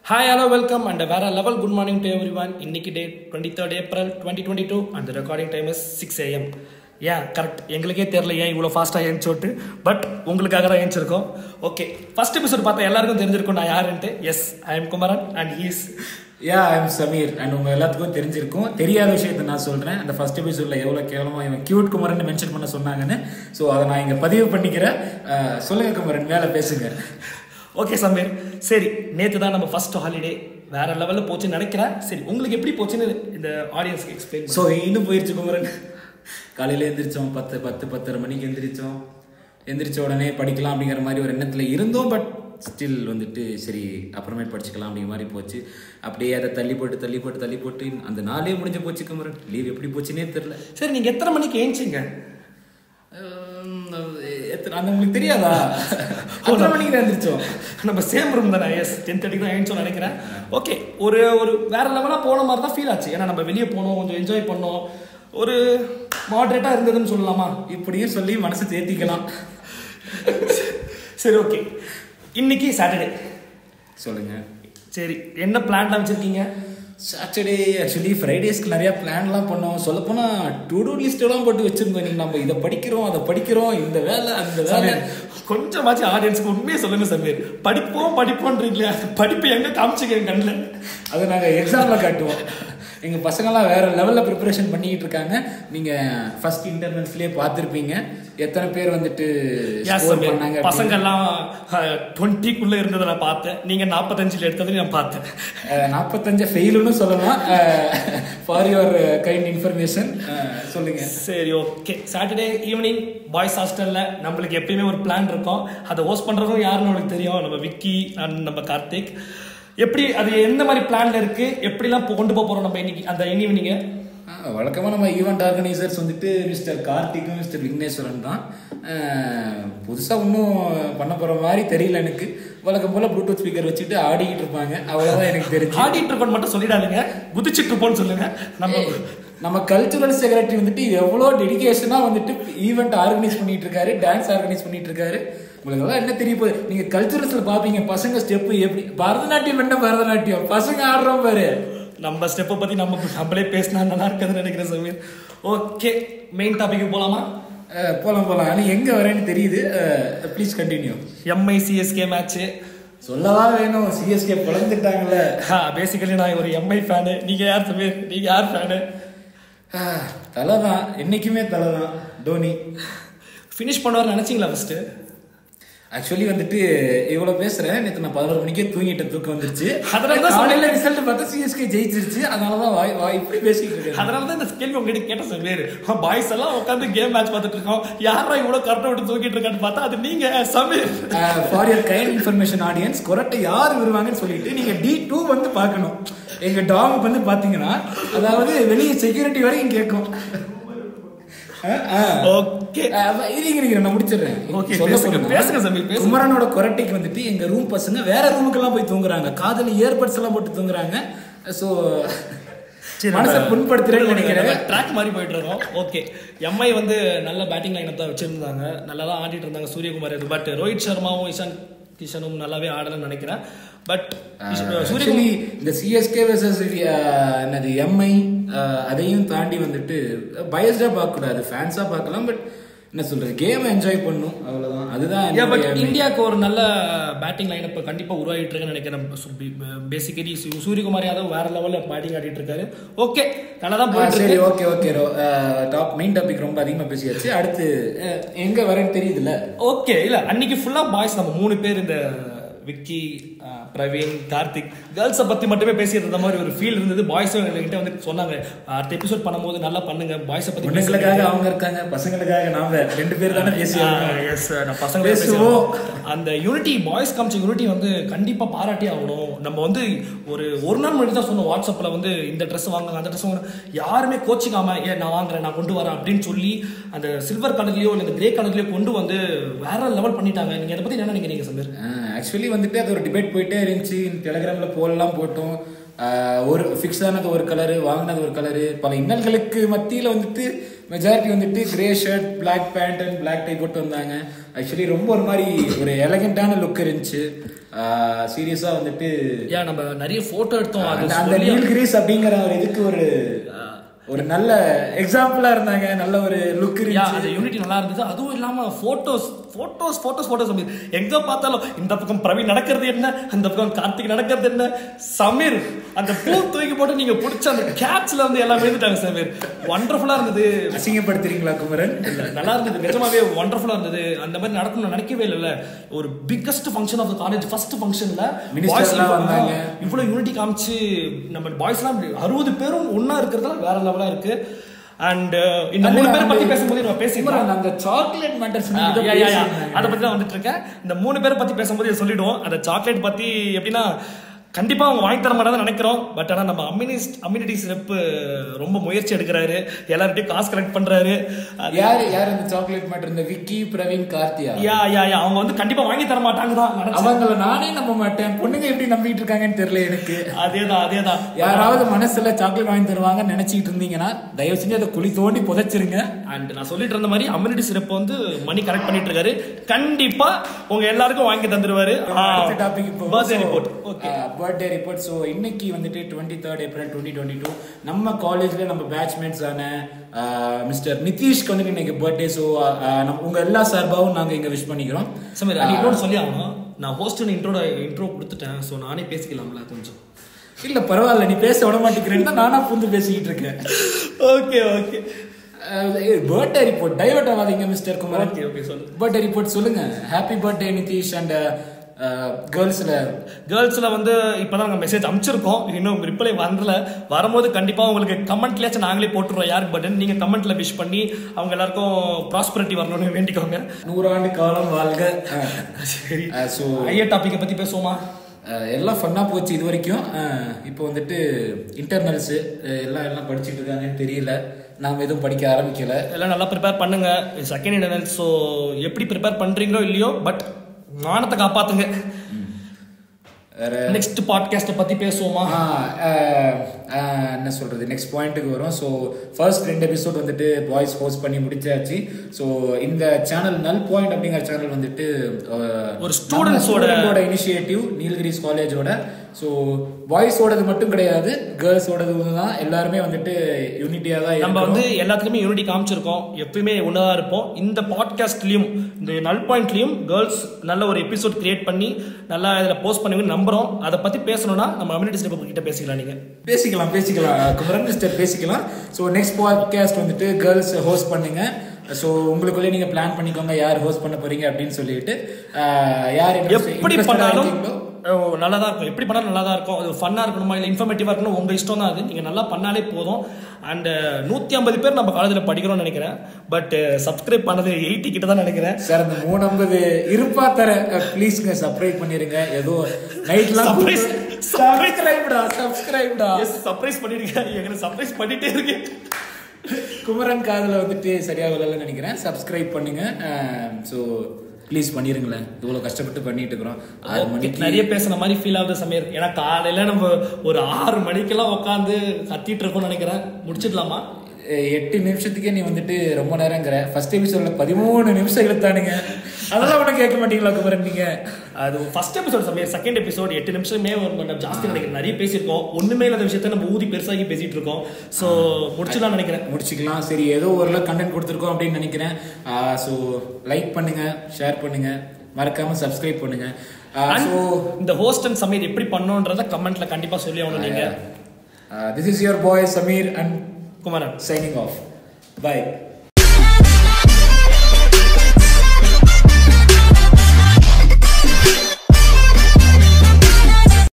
Hi hello welcome and வேற level good morning to everyone இன்னைக்கு date twenty third April twenty twenty two and recording time is six AM ஏன் correct எங்களுக்கே தெரில ஏன் இவ்வளோ ஃபாஸ்ட்டாக ஏன்ச்சோட்டு பட் உங்களுக்காக தான் ஏன்ச்சிருக்கோம் ஓகே ஃபர்ஸ்ட் எபிசோட் பார்த்தா எல்லாருக்கும் தெரிஞ்சிருக்கும் நான் யாருன்ட்டு yes I am Kumaran and he's yeah I am Sameer and உங்க எல்லாத்துக்கும் தெரிஞ்சிருக்கும் தெரியாத விஷயத்தை நான் சொல்றேன் அந்த ஃபர்ஸ்ட் எபிசோட்ல எவ்வளவு கேவலமா இவன் கியூட் குமரன் மென்ஷன் பண்ண சொன்னாங்கன்னு ஸோ அதை நான் இங்க பதிவு பண்ணிக்கிறேன் அஹ், சொல்லுங்க குமரன் மேல பேசுங்க ஓகே சமீர் சரி நேற்று தான் நம்ம ஃபர்ஸ்ட் ஹாலிடே வேற லெவலில் போச்சுன்னு நினைக்கிறேன் சரி உங்களுக்கு எப்படி போச்சுன்னு இந்த ஆடியன்ஸ்க்கு எக்ஸ்பிளைன் ஸோ இன்னும் போயிருச்சு குமரன் காலையில எந்திரிச்சோம் பத்து பத்து பத்தரை மணிக்கு எந்திரிச்சோம் எந்திரிச்ச உடனே படிக்கலாம் அப்படிங்கிற மாதிரி ஒரு எண்ணத்துல இருந்தோம் பட் ஸ்டில் வந்துட்டு சரி அப்புறமேட்டு படிச்சுக்கலாம் அப்படிங்கிற மாதிரி போச்சு அப்படியே அதை தள்ளி போட்டு தள்ளி போட்டு தள்ளி போட்டு அந்த நாளே முடிஞ்சு போச்சு குமரன் லீவ் எப்படி போச்சுன்னே தெரில சரி நீங்கள் எத்தனை மணிக்கு ஏஞ்சிங்க எத்தனை அந்த உங்களுக்கு தெரியாதா எத்தனை மணிக்கு தான் எந்திரிச்சோம் நம்ம சேம் ரூம் தானே எஸ் டென் தேர்ட்டிக்கு தான் ஏஞ்சோன்னு நினைக்கிறேன் ஓகே ஒரு ஒரு வேற லெவலாக போன மாதிரி தான் ஃபீல் ஆச்சு ஏன்னா நம்ம வெளியே போனோம் கொஞ்சம் என்ஜாய் பண்ணோம் ஒரு மாட்ரேட்டாக இருந்ததுன்னு சொல்லலாமா இப்படியும் சொல்லி மனசு தேத்திக்கலாம் சரி ஓகே இன்னைக்கு சாட்டர்டே சொல்லுங்க சரி என்ன பிளான்லாம் வச்சுருக்கீங்க சாட்டர்டே ஆக்சுவலி ஃப்ரைடேஸ்க்கு நிறைய பிளான்லாம் பண்ணோம் சொல்லப்போனால் டு டூ லிஸ்ட்டெல்லாம் போட்டு வச்சிருந்தோம் இன்னைக்கு நம்ம இதை படிக்கிறோம் அதை படிக்கிறோம் இந்த வேலை அந்த வேலை கொஞ்சமாச்சும் ஆடியன்ஸ்க்கு உண்மையை சொல்லுங்க சமீர் படிப்போம் படிப்போன்றீங்களே அந்த படிப்பு எங்க காமிச்சிக்க என் கண்ணில் அதை நாங்கள் எக்ஸாமில் காட்டுவோம் எங்கள் பசங்களாம் வேற லெவலில் ப்ரிப்பரேஷன் பண்ணிக்கிட்டு இருக்காங்க நீங்கள் ஃபர்ஸ்ட் இன்டர்னல்ஸ்லேயே பார்த்துருப்பீங்க எத்தனை பேர் வந்துட்டு score பண்ணாங்க அப்படின்னு. பசங்க எல்லாம் டுவெண்ட்டிக்குள்ள இருந்ததை நான் பார்த்தேன் நீங்க நாற்பத்தஞ்சில் எடுத்ததையும் நான் பார்த்தேன் அஹ், நாற்பத்தஞ்சு ஃபெயிலுன்னு சொல்லலாம் ஃபார் யுவர் கைண்ட் இன்ஃபர்மேஷன் சொல்லுங்க சரி ஓகே சாட்டர்டே ஈவினிங் பாய்ஸ் ஹாஸ்டல்ல நம்மளுக்கு எப்பயுமே ஒரு பிளான் இருக்கும் அதை ஹோஸ்ட் பண்றதும் யாருன்னு உங்களுக்கு தெரியும் நம்ம விக்கி அண்ட் நம்ம கார்த்திக் எப்படி அது எந்த மாதிரி பிளான்ல இருக்கு எப்படிலாம் இப்போ கொண்டு போக போறோம் நம்ம இன்னைக்கு அந்த ஈவினிங்க வழக்கமாக நம்ம ஈவெண்ட் ஆர்கனைசர்ஸ் வந்துட்டு மிஸ்டர் கார்த்திக்கும் மிஸ்டர் விக்னேஸ்வரன் தான் புதுசாக இன்னும் பண்ண போகிற மாதிரி தெரியல எனக்கு வழக்கம் போல் ப்ளூடூத் ஸ்பீக்கர் வச்சுட்டு ஆடிக்கிட்டு இருப்பாங்க அவ்வளோதான் எனக்கு தெரிஞ்சு ஆடிட்டு இருக்கோம் மட்டும் சொல்லிடாதீங்க குதிச்சிட்டு இருப்போம்னு சொல்லுங்க நம்ம நம்ம கல்ச்சுரல் செக்ரட்டரி வந்துட்டு எவ்வளோ டெடிகேஷனாக வந்துட்டு ஈவெண்ட் ஆர்கனைஸ் பண்ணிட்டு இருக்காரு டான்ஸ் ஆர்கனைஸ் பண்ணிட்டு இருக்காரு உங்களுக்கு எல்லாம் என்ன தெரிய போகுது நீங்கள் கல்ச்சுரல்ஸில் பார்ப்பீங்க பசங்க ஸ்டெப்பு எப்படி பரதநாட்டியம் என்ன பரதநாட்டியம் பசங்க ஆடுறோம் பாரு நம்ம ஸ்டெப்பை பத்தி நம்ம நம்மளே பேசினா நல்லா இருக்குதுன்னு நினைக்கிறேன் சமீர் ஓகே மெயின் டாபிக் போலாமா அஹ், போலாம் போலாம் ஆனால் எங்கே வரேன்னு தெரியுது please continue MI CSK match சொல்லவா வேணும் சிஎஸ்கே பிளந்துட்டாங்கல்ல பேசிக்கலி நான் ஒரு எம்ஐ ஃபேனு நீங்க யார் சமீர் நீங்க யார் ஃபேனு தலை தான் என்னைக்குமே தலை தான் தோனி ஃபினிஷ் பண்ணுவார் நினைச்சீங்களா ஃபர்ஸ்ட் ஆக்சுவலி வந்துட்டு இவ்வளோ பேசுறேன் நேற்று நான் பதினோரு மணிக்கே தூங்கிட்ட தூக்கம் வந்துருச்சு அதனால தான் காலையில ரிசல்ட் பார்த்தா சிஎஸ்கே ஜெயிச்சிருச்சு அதனால தான் வாய் வாய் இப்படி பேசிட்டு இருக்கேன் அதனால தான் இந்த கேள்வி உங்ககிட்ட கேட்ட சமீர் பாய்ஸ் எல்லாம் உட்காந்து கேம் மேட்ச் பார்த்துட்டு இருக்கோம் யாரா இவ்வளவு கரெக்டாக விட்டு தூக்கிட்டு இருக்கான்னு பார்த்தா அது நீங்க Sameer for your kind information audience கொரட்டை யார் வருவாங்கன்னு சொல்லிட்டு நீங்க டி டூ வந்து பார்க்கணும் எங்க டாக் வந்து பாத்தீங்கன்னா அதாவது வெளியே செக்யூரிட்டி வரைக்கும் கேட்கும் அஹ், அஹ். ஓகே அஹ், இருங்க இருங்க நான் முடிச்சிடுறேன் Okay, சொல்ல பேசுங்க, போனா, பேசுங்க சமீர், பேசுங்க. குமரனோட கொரட்டைக்கு வந்துட்டு எங்க ரூம் பசங்க வேற ரூமுக்கெல்லாம் போய் தூங்குறாங்க காதுல இயர்பட்ஸ் எல்லாம் போட்டு தூங்குறாங்க சோ மனசை புண்படுத்துறேன்னு நினைக்கிறேன் ட்ராக் மாதிரி போயிட்டு இருக்கோம் ஓகே எம்ஐ வந்து நல்ல பேட்டிங் லைன் தான் வச்சிருந்தாங்க நல்லா தான் ஆடிட்டு இருந்தாங்க சூரியகுமார் இது பட் ரோஹித் சர்மாவும் இஷான் கிஷனும் நல்லாவே ஆடலன்னு நினைக்கிறேன் பட் சூரியகுமார் ஆக்சுவலி இந்த சிஎஸ்கே வெர்சஸ் என்னது எம்ஐ அதையும் தாண்டி வந்துட்டு பயஸ்டா பார்க்க கூடாது ஃபேன்ஸா பார்க்கலாம் பட் என்ன சொல்றது கேம் என்ஜாய் பண்ணும் அவ்வளவுதான் அதுதான் ஏன் பட் என்னுடைய main. இந்தியாவுக்கு ஒரு நல்ல பேட்டிங் லைன் இப்போ கண்டிப்பாக உருவாகிட்டு இருக்குன்னு நினைக்கிறேன் பேசிக்கலி சூரியகுமார் யாதவ் வேற லெவலில் பேட்டிங் ஆடிட்டு இருக்காரு ஓகே நல்லா தான் ஆ, போயிட்டு சரி இருக்கு okay okay top main topic ரொம்ப அதிகமா பேசியாச்சு அடுத்து அஹ், எங்க வரேன்னு தெரியுதுல்ல ஓகே இல்ல அன்னைக்கு ஃபுல்லா பாய்ஸ் நம்ம மூணு பேர் இந்த விக்கி அஹ், பிரவீன் கார்த்திக் கேர்ள்ஸை பத்தி மட்டுமே பேசிட்டு இருந்த மாதிரி ஒரு ஃபீல் இருந்தது பாய்ஸும் எங்ககிட்ட வந்து சொன்னாங்க அடுத்த எபிசோட் பண்ணும்போது நல்லா பண்ணுங்க பாய்ஸை பத்தி பேசுங்க. பொண்ணுங்களுக்காக அவங்க இருக்காங்க பசங்களுக்காக நாம ரெண்டு பேர் தானே பேசி ஆஹ் yes, நான் பசங்க பேசுவோம். பேசுவோம் அந்த யூனிட்டி பாய்ஸ் காமிச்ச யூனிட்டி வந்து கண்டிப்பா பாராட்டி ஆகணும் நம்ம வந்து ஒரு ஒரு நாள் முன்னாடி தான் சொன்னோம் வாட்ஸ்அப்ல வந்து இந்த ட்ரெஸ் வாங்க அந்த ட்ரெஸ் வாங்க யாருமே கோச்சிக்காம ஏ நான் வாங்குறேன் நான் கொண்டு வரேன் அப்படின்னு சொல்லி அந்த சில்வர் கலர்லயோ இல்லை இந்த கிரே கலர்லயோ கொண்டு வந்து வேற லெவல் பண்ணிட்டாங்க நீங்க அதை பத்தி என்ன நினைக்கிறீங்க சமீர் ஆக்சுவலி வந்துட்டு அது ஒரு டிபேட் போயிட்டே இருந்துச்சு டெலிகிராமில் போலெல்லாம் போட்டோம் ஆஹ் ஒரு ஃபிக்ஸ் ஆனது ஒரு கலரு வாங்கினது ஒரு கலரு பல இன்னல்களுக்கு மத்தியில் வந்துட்டு மெஜாரிட்டி வந்துட்டு grey shirt black pant and black tie போட்டு வந்தாங்க ஆக்சுவலி ரொம்ப ஒரு மாதிரி ஒரு எலகண்டான லுக் இருந்துச்சு சீரியஸா வந்துட்டு ஏன் நம்ம நிறைய போட்டோ எடுத்தோம் அது அந்த- அந்த நீல்கிரிஸ் அப்படிங்கிற ஒரு இதுக்கு ஒரு ஒரு நல்ல எக்ஸாம்பிளா இருந்தாங்க நல்ல ஒரு லுக் யா இருந்துச்சு அந்த யூனிட்டி நல்லா இருந்தது அதுவும் இல்லாம photos photos photos photos Sameer எங்க பார்த்தாலும் இந்த பக்கம் பிரவீன் நடக்கிறது என்ன அந்த பக்கம் கார்த்திக் நடக்கிறது என்ன சமீர் அந்த பூ தூக்கி போட்டு நீங்க பிடிச்ச அந்த கேட்ச்ல வந்து எல்லாம் எழுதிட்டாங்க சமீர் ஒண்டர்ஃபுல்லா இருந்தது அசிங்கப்படுத்துறீங்களா குமரன் இல்ல நல்லா இருந்தது நிஜமாவே ஒண்டர்ஃபுல்லா இருந்தது அந்த மாதிரி நடக்கணும்னு நினைக்கவே இல்லைல்ல ஒரு biggest function of college first ஃபங்க்ஷன்ல Ministers எல்லாம் வந்தாங்க. இவ்வளவு யூனிட்டி காமிச்சு நம்ம பாய்ஸ்லாம் அறுபது பேரும் ஒண்ணா இருக்கிறதுல வேற லெவலா இருக்கு அண்ட் இந்த மூணு பேரை பத்தி பேசும்போது நம்ம பேசிக்கலாம் குமரன், அந்த சாக்லேட் மேட்டர்ஸ் அதை பத்தி தான் வந்துட்டு இருக்கேன் இந்த மூணு பேரை பத்தி பேசும்போது இதை சொல்லிடுவோம் அந்த சாக்லேட் பத்தி எப்படின்னா கண்டிப்பா அவங்க வாங்கி தர மாட்டாங்கன்னு நினைக்கிறோம் பட் ஆனா நம்ம அம்யூனிஸ்ட் அம்யூனிட்டிஸ் ரெப் ரொம்ப முயற்சி எடுக்கிறாரு எல்லார்கிட்டயும் காசு கலெக்ட் பண்றாரு அது- யார் யார் இந்த சாக்லேட் மேட்டர் இந்த விக்கி பிரவீன் கார்த்தியா யா யா யா அவங்க வந்து கண்டிப்பா வாங்கி தர மாட்டாங்க தான் நினைச்சேன். அவங்கள நானே நம்ப மாட்டேன் பொண்ணுங்க எப்படி நம்பிட்டு இருக்காங்கன்னு தெரியல எனக்கு அதேதான் அதேதான் யாராவது மனசுல சாக்லேட் வாங்கி தருவாங்கன்னு நினைச்சிட்டு இருந்தீங்கன்னா தயவு செஞ்சு அதை குழி தோண்டி புதைச்சிருங்க அண்ட் நான் சொல்லிட்டு இருந்த மாதிரி அம்யூனிட்டி சிறப்பு வந்து மணி கரெக்ட் பண்ணிட்டு இருக்காரு கண்டிப்பா உங்க எல்லாருக்கும் வாங்கி தந்துருவாரு அடுத்த டாபிக் இப்போ birthday report okay birthday report so இன்னைக்கு வந்துட்டு twenty third April twenty twenty two நம்ம காலேஜ்ல நம்ம பேட்ச்மேட்ஸ் ஆன மிஸ்டர் நிதிஷ்க்கு வந்துட்டு இன்னைக்கு பர்த்டே ஸோ நம்ம உங்க எல்லா சார்பாகவும் நாங்க இங்க விஷ் பண்ணிக்கிறோம் சமீர் நீ இன்னொன்று சொல்லி ஆகணும் நான் ஹோஸ்ட் இன்ட்ரோட இன்ட்ரோ கொடுத்துட்டேன் ஸோ நானே பேசிக்கலாம்ல கொஞ்சம் இல்ல பரவாயில்ல நீ பேச விட மாட்டேங்கிறேன்னு தான் நானா புந்து பேசிக்கிட்டு இருக்கேன் okay okay birthday report divert ஆகாதீங்க மிஸ்டர் குமார் ஓகே ஓகே சொல்லு பர்த்டே ரிப்போர்ட் சொல்லுங்க ஹாப்பி பர்த்டே நிதிஷ் அண்ட் கேர்ள்ஸ்ல கேர்ள்ஸ்ல வந்து இப்பதான் நாங்க மெசேஜ் அனுப்பிச்சிருக்கோம் இன்னும் ரிப்ளை வரல வரும்போது கண்டிப்பா உங்களுக்கு கமெண்ட்லயாச்சும் நாங்களே போட்டுருவோம் யாருக்கு பட்டன் நீங்க கமெண்ட்ல விஷ் பண்ணி அவங்க எல்லாருக்கும் ப்ராஸ்பரிட்டி வரணும்னு வேண்டிக்கோங்க நூறாண்டு காலம் வாழ்க சரி ஸோ ஐயா டாபிக்கை பத்தி பேசுவோமா எல்லாம் ஃபன்னாக போச்சு இது வரைக்கும் அஹ், இப்போ வந்துட்டு இன்டர்னல்ஸு எல்லாம் எல்லாம் படிச்சுட்டு இருக்காங்கன்னு தெரியல நாம் எதுவும் படிக்க ஆரம்பிக்கல எல்லாம் நல்லா ப்ரிப்பேர் பண்ணுங்க செகண்ட் இன்டர்னல் ஸோ எப்படி ப்ரிப்பேர் பண்றீங்களோ இல்லையோ பட் மானத்தை காப்பாத்துங்க வேற நெக்ஸ்ட் பாட்காஸ்ட்டை பத்தி பேசுவோமா ஆ, அஹ், அஹ், என்ன சொல்றது நெக்ஸ்ட் பாயிண்ட்டுக்கு வரும் ஸோ ஃபர்ஸ்ட் ரெண்டு எபிசோட் வந்துட்டு பாய்ஸ் ஹோஸ்ட் பண்ணி முடிச்சாச்சு ஸோ இந்த சேனல் நல் பாயிண்ட் அப்படிங்கிற சேனல் வந்துட்டு அஹ், ஒரு students ஓட- ஸ்டூடெண்டோட இனிஷியேட்டிவ் நீலகிரிஸ் காலேஜோட ஸோ பாய்ஸோடது மட்டும் கிடையாது கேர்ள்ஸோடது தான் எல்லாருமே வந்துட்டு யூனிட்டியாக தான் நம்ம இருக்கிறோம். வந்து எல்லாத்துலயுமே யூனிட்டி காமிச்சிருக்கோம் எப்பயுமே ஒன்றா இருப்போம் இந்த பாட்காஸ்ட்லயும் இந்த நல் பாயிண்ட்லயும் கேர்ள்ஸ் நல்ல ஒரு எபிசோட் கிரியேட் பண்ணி நல்லா இதில் போஸ்ட் பண்ணுவீங்கன்னு நம்புறோம் அதை பத்தி பேசணும்னா நம்ம கம்யூனிட்டி ஸ்டெப் கிட்ட பேசிக்கலாம் நீங்க பேசிக்கலாம் பேசிக்கலாம் குமரன் மிஸ்டர் பேசிக்கலாம் ஸோ நெக்ஸ்ட் பாட்காஸ்ட் வந்துட்டு கேர்ள்ஸ் ஹோஸ்ட் பண்ணுங்க ஸோ உங்களுக்குள்ளே நீங்க பிளான் பண்ணிக்கோங்க யார் ஹோஸ்ட் பண்ண போறீங்க அப்படின்னு சொல்லிட்டு அஹ், யார் interest- எப்படி interested ஆ பண்ணாலும் இருக்கீங்களோ, நல்லா தான் இருக்கும் எப்படி பண்ணாலும் நல்லா தான் இருக்கும் அது ஃபன்னாக இருக்கணுமா இல்லை இன்ஃபர்மேட்டிவாக இருக்கணும் உங்கள் இஷ்டம் தான் அது நீங்கள் நல்லா பண்ணாலே போதும் அண்ட் நூற்றி ஐம்பது பேர் நம்ம காலேஜில் படிக்கிறோம்னு நினைக்கிறேன் பட் சப்ஸ்கிரைப் பண்ணது எயிட்டி கிட்ட தான் நினைக்கிறேன் சார் அந்த மூணு ஐம்பது இருப்பா தர ப்ளீஸ்ங்க சப்ஸ்கிரைப் பண்ணிருங்க ஏதோ நைட்லாம் Surprise. சப்ஸ்கிரைப்டா சப்ஸ்கிரைப்டா எஸ் சர்ப்ரைஸ் பண்ணிருக்கேன் எங்களை சர்ப்ரைஸ் பண்ணிட்டே இருக்கேன் குமரன் காதுல வந்துட்டு சரியா விழலன்னு நினைக்கிறேன் சப்ஸ்கிரைப் பண்ணுங்க ஸோ ப்ளீஸ் பண்ணிருங்களேன் இவ்வளோ கஷ்டப்பட்டு பண்ணிட்டு இருக்கிறோம் ஆறு மணிக்கு நிறைய பேசுன மாதிரி ஃபீல் ஆகுது சமீர் ஏன்னா காலையில நம்ம ஒரு ஆறு மணிக்கெல்லாம் உட்காந்து கத்திட்டு இருக்கோம்னு நினைக்கிறேன் முடிச்சிடலாமா அஹ் எட்டு நிமிஷத்துக்கே நீ வந்துட்டு ரொம்ப நேரங்கிற ஃபர்ஸ்ட் எபிசோட்ல பதிமூணு நிமிஷம் இழுத்தானுங்க அதெல்லாம் ஒன்றும் கேட்க மாட்டீங்களா குமரன் நீங்க அது first episode Sameer second episode எட்டு நிமிஷமே ஒரு நம்ம ஜாஸ்தி நினைக்கிறேன் நிறைய பேசியிருக்கோம் ஒண்ணுமே இல்லாத விஷயத்த நம்ம ஊதி பெருசாகி பேசிட்டு இருக்கோம் ஸோ முடிச்சிடலாம் நினைக்கிறேன் முடிச்சுக்கலாம் சரி ஏதோ ஓரளவு கண்டென்ட் கொடுத்துருக்கோம் அப்படின்னு நினைக்கிறேன் ஸோ லைக் பண்ணுங்க ஷேர் பண்ணுங்க மறக்காம சப்ஸ்கிரைப் பண்ணுங்க And ஸோ இந்த ஹோஸ்ட் அண்ட் சமீர் எப்படி பண்ணோன்றத கமெண்ட்ல கண்டிப்பா சொல்லி ஆகணும் நீங்க this is your boy Sameer and Kumaran signing off by